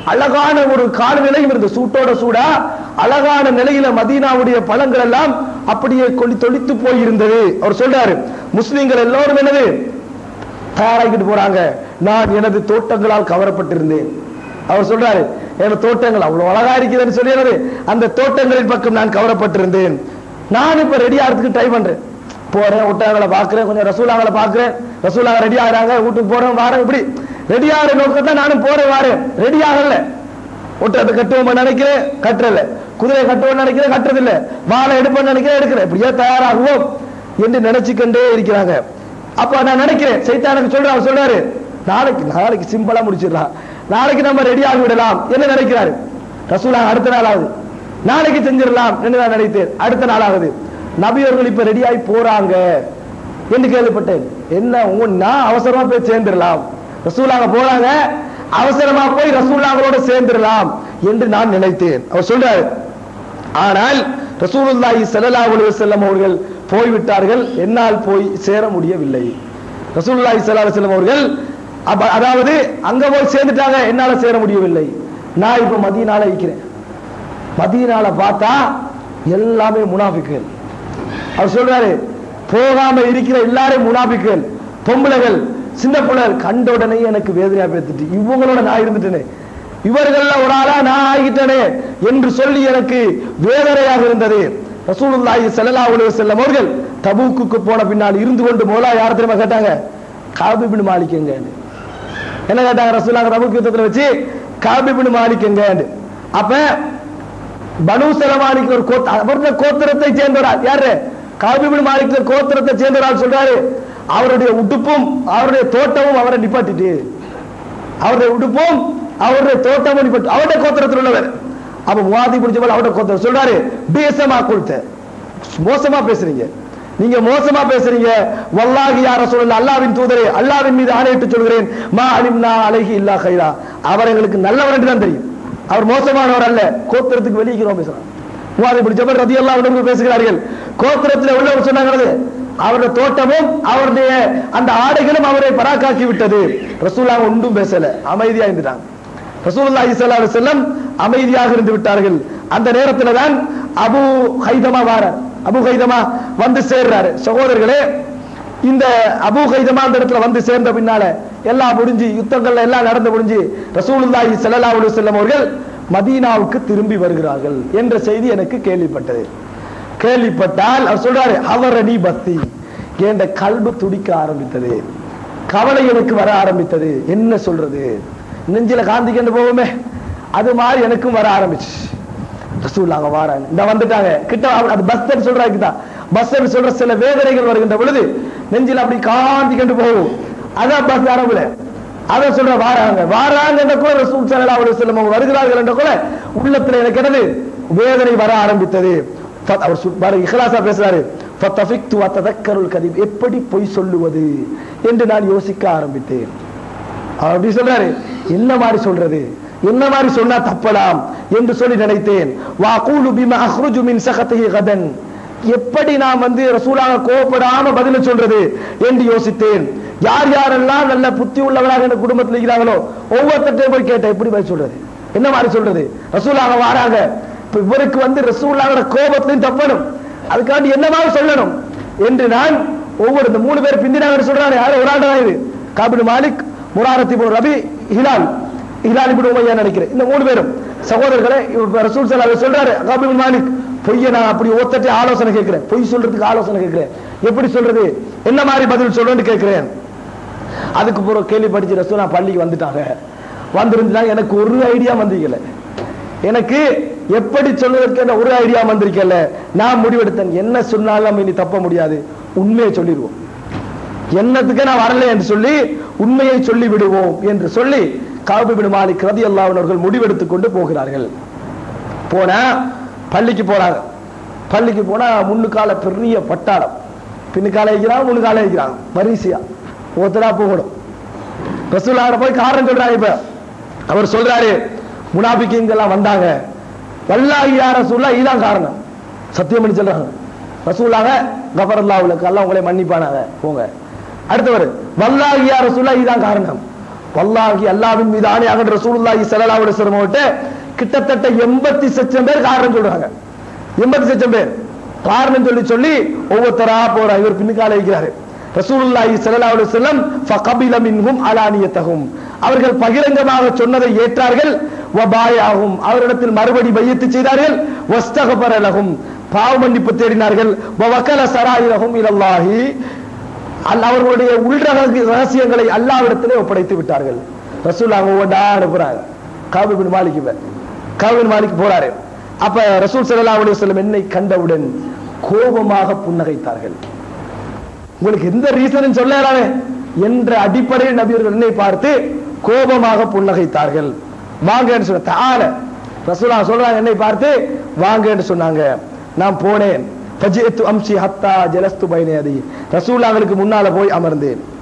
அழகான ஒரு காலநிலையும் இருந்தது சூட்டோட சூடா அழகான நிலையில மதீனாவுடைய பழங்கள் எல்லாம் அப்படியே கொளி தொளித்து போயிருந்தது அவர் சொல்றாரு முஸ்லிம்கள் எல்லோரும் என்னது தயாராகிட்டு போறாங்க நான் எனது தோட்டங்களால் கவரப்பட்டிருந்தேன் அவர் சொல்றாரு எனது தோட்டங்கள் அவ்வளவு அழகா இருக்குதுன்னு சொல்லிடுறது அந்த தோட்டங்களின் பக்கம் நான் கவரப்பட்டிருந்தேன் நான் இப்ப ரெடி ஆகிறதுக்கு ட்ரை பண்றேன் போறேன் ஒட்டகங்களை பாக்குறேன் கொஞ்சம் ரசூலாங்களை பாக்குறேன் ரசூலாங்க ரெடி ஆகுறாங்க வீட்டுக்கு போறேன் வாரேன் இப்படி ரெடி ஆகிற நோக்கத்தான் நானும் போறேன் வாரேன் ரெடி ஆகல ஒட்டகத்தை கட்டுவோம் நினைக்கிறேன் கட்டுறல குதிரை கட்டுவோம் நினைக்கிறேன் கட்டுறதில்ல வாழை எடுப்போம் நினைக்கிறேன் எடுக்கிறேன் இப்படியே தயாராகுவோம் என்று நினைச்சுக்கொண்டே இருக்கிறாங்க அப்ப நான் நினைக்கிறேன் சைத்தானுக்கு சொல்றேன் அவர் சொல்றாரு நாளைக்கு நாளைக்கு சிம்பிளா முடிச்சிடலாம் நாளைக்கு நம்ம ரெடி ஆகி விடலாம் என்ன நினைக்கிறாரு ரசூலா அடுத்த நாள் ஆகுது நாளைக்கு செஞ்சிடலாம் என்று நான் நினைத்தேன் அடுத்த நாள் ஆகுது நபியவர்கள் இப்ப ரெடி ஆகி போறாங்க என்று கேள்விப்பட்டேன் என்ன உங்க நான் அவசரமா போய் சேர்ந்துடலாம் ரசூலாங்க போறாங்க அவசரமா போய் ரசூலாங்களோட சேர்ந்துடலாம் என்று நான் நினைத்தேன் அவர் சொல்றாரு ஆனால் ரசூலுல்லாஹி ஸல்லல்லாஹு அலைஹி வஸல்லம் அவர்கள் போய்விட்டார்கள் என்னால் போய் சேர முடியவில்லை ரசூலுல்லாஹி ஸல்லல்லாஹு அலைஹி வஸல்லம் அவர்கள் அப்ப- அதாவது அங்க போய் சேர்ந்துட்டாங்க என்னால சேர முடியவில்லை நான் இப்ப மதீனால இருக்கிறேன் மதீனால பார்த்தா எல்லாமே முனாஃபிக்குகள் அவர் சொல்றாரு போகாம இருக்கிற எல்லாரும் முனாபிக்குகள் பொம்பளைகள் சின்ன பிள்ளைகள் கண்ட உடனே எனக்கு வேதனையா பேத்துட்டு இவங்களோட நான் இருந்துட்டேனே இவர்கள்ல ஒரு ஆளா நான் ஆகிட்டேனே என்று சொல்லி எனக்கு வேதனையாக இருந்தது ரசூலுல்லாஹி ஸல்லல்லாஹு அலைஹி வஸல்லம் அவர்கள் தபூக்குக்கு போன பின்னால் இருந்து கொண்டு மோலா யார் தெரியுமா கேட்டாங்க காபி பின் மாலிக்கங்க என்ன கேட்டாங்க ரசூலுல்லாஹி தபூக் யுத்தத்துல வச்சு காபி பின் மாலிக்கங்க அப்ப பனு சலமானிக்கு ஒரு கோத் அவருடைய கோத்திரத்தை சேர்ந்தவரால் யாரு காபிபின் மாலிக் கோத்திரத்தை சேர்ந்தவரால் சொல்றாரு அவருடைய உடுப்பும் அவருடைய தோட்டமும் அவரை நிப்பாட்டிட்டு அவருடைய உடுப்பும் அவருடைய தோட்டமும் நிப்பாட்டு அவருடைய கோத்திரத்தில் உள்ளவர் அப்ப முவாதி பிடிச்ச போல அவருடைய கோத்திரம் சொல்றாரு பேசமா கொடுத்த மோசமா பேசுறீங்க நீங்க மோசமா பேசுறீங்க வல்லாஹி யார சொல்லல அல்லாவின் தூதரே அல்லாவின் மீது ஆணையிட்டு சொல்கிறேன் மா அலிம்னா அலைஹி இல்லா கைரா அவர் எங்களுக்கு நல்லவர் என்று தான் தெரியும் அவர் மோசமானவர் அல்ல கோத்திரத்துக்கு வெளியே பேசுறான் முவாதி பிடிச்ச பேர் ரதி எல்லாம் பேசுகிறார்கள் கோத்திரத்தில் உள்ளவர் சொன்னாங்கிறது அவருடைய தோட்டமும் அவருடைய அந்த ஆடைகளும் அவரை பராக்காக்கி விட்டது ரசூலா ஒன்றும் பேசல அமைதியா இருந்துட்டாங்க ரசூலுல்லாஹி ஸல்லல்லாஹு அலைஹி வஸல்லம் அமைதியாக இருந்து விட்டார்கள் அந்த நேரத்துல தான் அபு ஹைதமா வாரார் அபு ஹைதமா வந்து சேர்றாரு சகோதரர்களே இந்த அபு ஹைதமா அந்த இடத்துல வந்து சேர்ந்த பின்னால எல்லாம் முடிஞ்சு யுத்தங்கள்ல எல்லாம் நடந்து முடிஞ்சு ரசூலுல்லாஹி ஸல்லல்லாஹு அலைஹி வஸல்லம் அவர்கள் மதீனாவுக்கு திரும்பி வருகிறார்கள் என்ற செய்தி எனக்கு கேள்விப்பட்டது கேள்விப்பட்டால் அவர் சொல்றாரு அவரணி பக்தி என்ற கல்பு துடிக்க ஆரம்பித்தது கவலை எனக்கு வர ஆரம்பித்தது என்ன சொல்றது நெஞ்சில காந்திக்கண்டு போவோமே அது மாதிரி எனக்கும் வர ஆரம்பிச்சு ரசூல்லாங்க வாராங்க இந்த வந்துட்டாங்க கிட்ட வா- அது பஸ் சொல்றாங்க தான் பஸ் சொல்ற சில வேதனைகள் வருகின்ற பொழுது நெஞ்சில அப்படி காந்திக்கண்டு போகும் அதான் பஸ் அரபுல அத சொல்ற வாராங்க வாராங்க என்ற கூட ரசூல் ஸல்லல்லாஹு அலைஹி வஸல்லம் அவங்க வருகிறார்கள் என்ற கூட உள்ளத்துல எனக்கு என்னது வேதனை வர ஆரம்பித்தது ஃப- அவர் சொல்- பாரு இஹ்லாஸா பேசுறாரு ஃபத்தஃபிக்து வத்ததக்கருல் கதீப் எப்படி பொய் சொல்லுவது என்று நான் யோசிக்க ஆரம்பித்தேன் அவர் அப்படி சொல்றாரு என்ன மாதிரி சொல்றது என்ன மாதிரி சொன்னா தப்பலாம் என்று சொல்லி நினைத்தேன் வா கூலு பிமா அஹ்ருஜு மின் சகத்திஹி கதன் எப்படி நான் வந்து ரசூலாக கோவப்படாம பதில சொல்றது என்று யோசித்தேன் யார் யாரெல்லாம் நல்ல புத்தி உள்ளவராக இந்த குடும்பத்தில் இருக்கிறாங்களோ ஒவ்வொருத்தட்டையும் போய் கேட்டேன் எப்படி பதில் சொல்றது என்ன மாதிரி சொல்றது ரசூலாக வாராங்க இப்ப இவருக்கு வந்து ரசூலாவோட கோபத்திலையும் தப்பணும் அதுக்காண்டி என்ன மாதிரி சொல்லணும் என்று நான் ஒவ்வொரு இந்த மூணு பேர் பிந்தினாங்க சொல்றாங்க யாரும் ஒரு ஆண்டு தான் இது காபின் மாலிக் முராரத்தி போர் ரபி ஹிலால் ஹிலால் இப்படி உமையா நினைக்கிறேன் இந்த மூணு பேரும் சகோதரர்களே இப்ப ரசூல் சல்லா சொல்றாரு காபின் மாலிக் பொய்ய நான் அப்படி ஒத்தட்டி ஆலோசனை கேட்கிறேன் பொய் சொல்றதுக்கு ஆலோசனை கேட்கிறேன் எப்படி சொல்றது என்ன மாதிரி பதில் சொல்றேன்னு கேட்கிறேன் அதுக்கு பிறகு கேள்வி படிச்சு ரசூல் நான் பள்ளிக்கு வந்துட்டாங்க வந்திருந்தாங்க எனக்கு ஒரு ஐடியா வந்திருக்கல எனக்கு எப்படி சொல்வதற்கு என்ன ஒரு ஐடியா வந்திருக்கல நான் முடிவெடுத்தேன் என்ன சொன்னாலும் நம்ம இனி தப்ப முடியாது உண்மையை சொல்லிடுவோம் என்னத்துக்கு நான் வரல என்று சொல்லி உண்மையை சொல்லி விடுவோம் என்று சொல்லி காபிபின் மாலிக் ரதி அவர்கள் முடிவெடுத்துக் கொண்டு போகிறார்கள் போனா பள்ளிக்கு போறாங்க பள்ளிக்கு போனா முன்னுக்கால பெரிய பட்டாளம் பின்னுக்கால வைக்கிறாங்க முன்னுக்கால வைக்கிறாங்க வரிசையா ஒருத்தரா போகணும் ரசூலாக போய் காரணம் சொல்றாங்க இப்ப அவர் சொல்றாரு முனாபிக்கிங்கெல்லாம் வந்தாங்க வல்லாஹி யா ரசூல்லா இதான் காரணம் சத்தியம் பண்ணி சொல்றாங்க ரசூலாக கபரல்லா உலக்கு அல்லாஹ் உங்களை மன்னிப்பானாங்க போங்க அடுத்தவர் வல்லாஹி யா ரசூல்லா இதான் காரணம் வல்லாஹி அல்லாவின் மீது ஆணையாக ரசூலுல்லாஹி ஸல்லல்லாஹு அலைஹி வஸல்லம் கிட்ட கிட்டத்தட்ட எண்பத்தி லட்சம் பேர் காரணம் சொல்றாங்க எண்பத்தி லட்சம் பேர் காரணம் சொல்லி சொல்லி ஒவ்வொருத்தரா போற இவர் பின்னுக்கால இருக்கிறாரு ரசூலுல்லாஹி ஸல்லல்லாஹு அலைஹி வஸல்லம் ஃபகபில மின்ஹும் அலானியத்தஹும் அவர்கள் பகிரங்கமாக சொன்னதை ஏற்றார்கள் வபாயாகும் அவரிடத்தில் மறுபடி பையத்து செய்தார்கள் வஸ்தகபர லஹும் பாவ மன்னிப்பு தேடினார்கள் வவக்கல சராயிரஹும் இலல்லாஹி அல் அவர்களுடைய உள்ரக ரகசியங்களை அல்லாவிடத்திலே ஒப்படைத்து விட்டார்கள் ரசூல் அவங்க ஒவ்வொன்றா அனுப்புறாங்க காபிபின் மாலிக் இவர் காபிபின் மாலிக் போறாரு அப்ப ரசூல் ஸல்லல்லாஹு அலைஹி வஸல்லம் என்னை கண்டவுடன் கோபமாக புன்னகைத்தார்கள் உங்களுக்கு எந்த ரீசனும் சொல்லலாமே என்ற அடிப்படையில் நபியர்கள் என்னை பார்த்து கோபமாக புன்னகைத்தார்கள் வாங்கன்னு சொன்ன தான ரசூலா சொல்றாங்க என்னை பார்த்து வாங்கன்னு சொன்னாங்க நான் போனேன் ஃபஜிஅத்து அம்சி ஹத்தா ஜலஸ்து பைனதி ரசூலாங்களுக்கு முன்னால போய் அமர்ந்தேன்